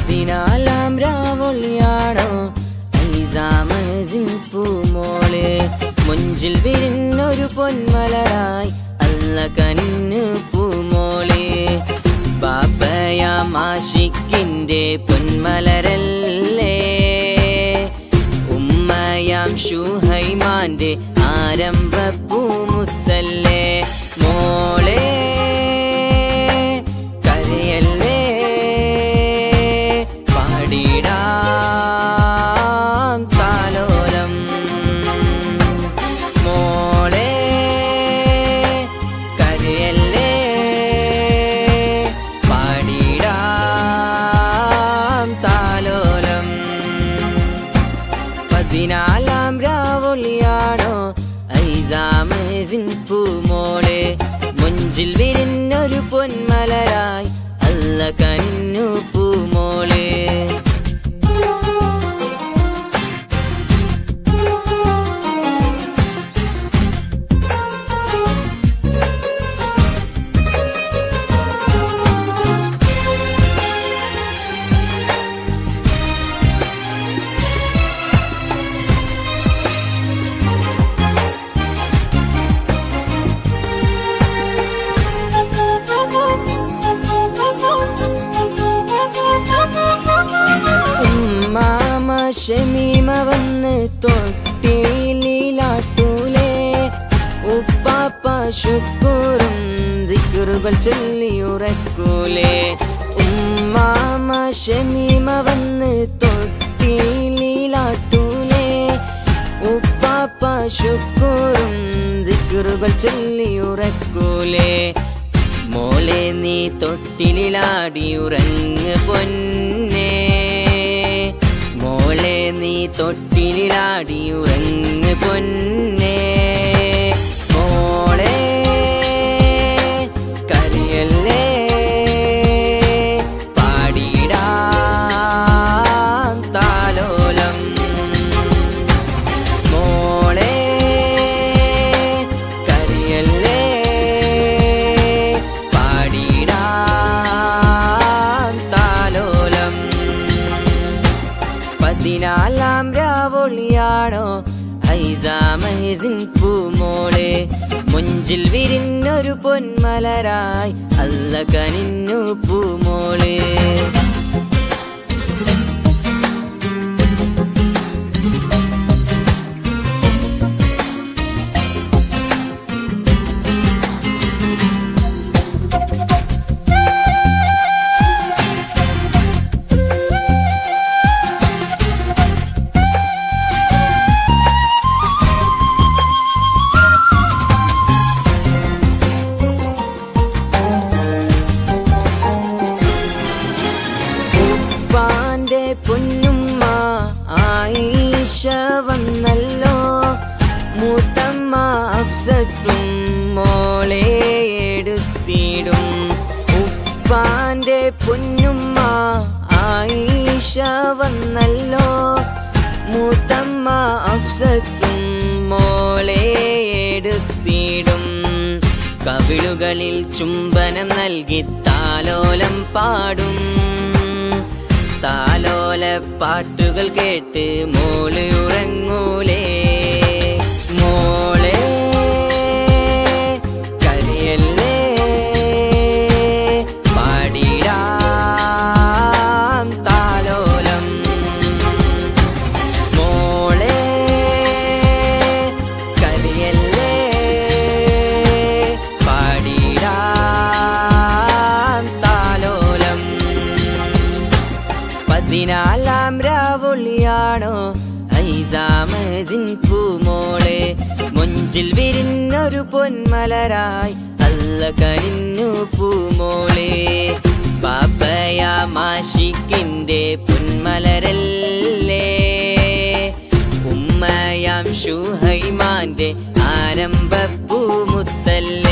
പതിനാലാം രാവൊളിയാണോ ഐസാമസിൻ പൂമോള് മുഞ്ചിൽ വിരിഞ്ഞൊരു പൊന്മലരായി അല്ല കനിഞ്ഞു പൂമോള് ബാപ്പയാം ആഷിക്കിന്റെ പൊന്മലരല്ലേ ഉമ്മയാം ഷുഹൈമാന്റെ ആരംഭ പൂമുത്തല്ലേ മോളെ കരയല്ലേ പാടിടാം താലോലം മോളെ കരയല്ലേ പാടിടാം താലോലം പതിനാലാം രാവൊളിയാണോ ഐസാമസിൻ പൂമോളെ മുഞ്ചിൽ വിരിഞ്ഞൊരു പൊന്മലരായി അല്ല കന്നു പൂമോളെ ഉമ്മാമ ഷമീമ വന്ന് തൊട്ടിലാട്ടൂലേ ഉപ്പാപ്പ ശുക്കൂറും ദിക്കുറുകൾ ചൊല്ലിയുറക്കൂലേ ഉമ്മാമ ഷമീമ വന്ന് തൊട്ടിലാട്ടൂലേ ഉപ്പാപ്പ ശുക്കൂറും ദിക്കുറുകൾ ചൊല്ലിയുറക്കൂലേ മോളെ നീ തൊട്ടിലാടി ഉറങ്ങ് പൊന്നേ മോളെ നീ തൊട്ടിലാടി ഉറങ്ങ് പൊന്നേ മോളെ കരയല്ലേ പാടിടാം താലോലം മോളെ കരയല്ലേ പാടിടാം താലോലം പതിനാലാം രാവൊളിയാണോ ഐസാമഹിസിൻ പൂമോളെ മുഞ്ചിൽ വിരിഞ്ഞൊരു പൊന്മലരായി അല്ല കനിഞ്ഞു പൂമോളെ ഉപ്പാന്റെ പൊന്നുമ്മ ആയിഷ വന്നല്ലോ മൂത്തമ്മ അഫ്സത്തും മോളെ എടുത്തിടും ഉപ്പാന്റെ പൊന്നുമ്മ ആയിഷ വന്നല്ലോ മൂത്തമ്മ അഫ്സത്തും മോളെ എടുത്തിടും കവിളുകളിൽ ചുംബനം നൽകി താലോലം പാടും താലോല പാട്ടുകൾ കേട്ട് മോള് ഉറങ്ങൂലേ മോളെ കരയല്ലേ പാടിടാം താലോലം മോളെ കരയല്ലേ പാടിടാം താലോലം പതിനാലാം രാവൊളിയാണോ ഐസാമജിൻ പൂമോളെ മുഞ്ചിൽ വിരിഞ്ഞൊരു പൊന്മലരായി അല്ല കനിഞ്ഞു പൂമോളെ പാപ്പയാ മാഷിക്കിന്റെ പൊന്മലരല്ലേ ഉമ്മയാം ഷുഹൈമാന്റെ ആരംഭ പൂമുത്തല്ലേ